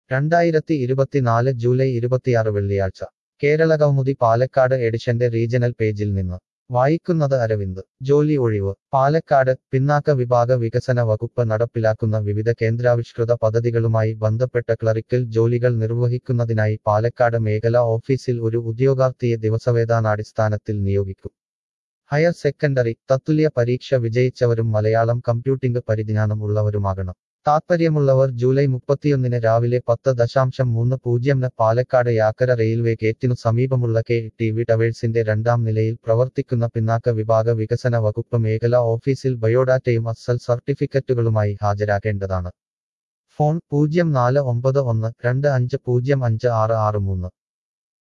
രണ്ടായിരത്തി ഇരുപത്തിനാല് ജൂലൈ ഇരുപത്തിയാറ് വെള്ളിയാഴ്ച കേരള കൗമുദി പാലക്കാട് എഡിഷന്റെ റീജണൽ പേജിൽ നിന്ന് വായിക്കുന്നത് അരവിന്ദ് ജോലി ഒഴിവ് പാലക്കാട് പിന്നാക്ക വിഭാഗ വികസന വകുപ്പ് നടപ്പിലാക്കുന്ന വിവിധ കേന്ദ്രാവിഷ്കൃത പദ്ധതികളുമായി ബന്ധപ്പെട്ട ക്ലറിക്കൽ ജോലികൾ നിർവഹിക്കുന്നതിനായി പാലക്കാട് മേഖലാ ഓഫീസിൽ ഒരു ഉദ്യോഗാർത്ഥിയെ ദിവസവേതനാടിസ്ഥാനത്തിൽ നിയോഗിക്കും ഹയർ സെക്കൻഡറി തത്തുല്യ പരീക്ഷ വിജയിച്ചവരും മലയാളം കമ്പ്യൂട്ടിംഗ് പരിജ്ഞാനം ഉള്ളവരുമാകണം താത്പര്യമുള്ളവർ ജൂലൈ മുപ്പത്തിയൊന്നിന് രാവിലെ പത്ത് ദശാംശം മൂന്ന് പൂജ്യംന് പാലക്കാട് യാക്കര റെയിൽവേ ഗേറ്റിനു സമീപമുള്ള കെ ടി വി ടവേഴ്സിന്റെ രണ്ടാം നിലയിൽ പ്രവർത്തിക്കുന്ന പിന്നാക്ക വിഭാഗ വികസന വകുപ്പ് മേഖലാ ഓഫീസിൽ ബയോഡാറ്റയും അസൽ സർട്ടിഫിക്കറ്റുകളുമായി ഹാജരാക്കേണ്ടതാണ് ഫോൺ പൂജ്യം നാല് ഒമ്പത് ഒന്ന് രണ്ട് അഞ്ച് പൂജ്യം അഞ്ച് ആറ് ആറ് മൂന്ന്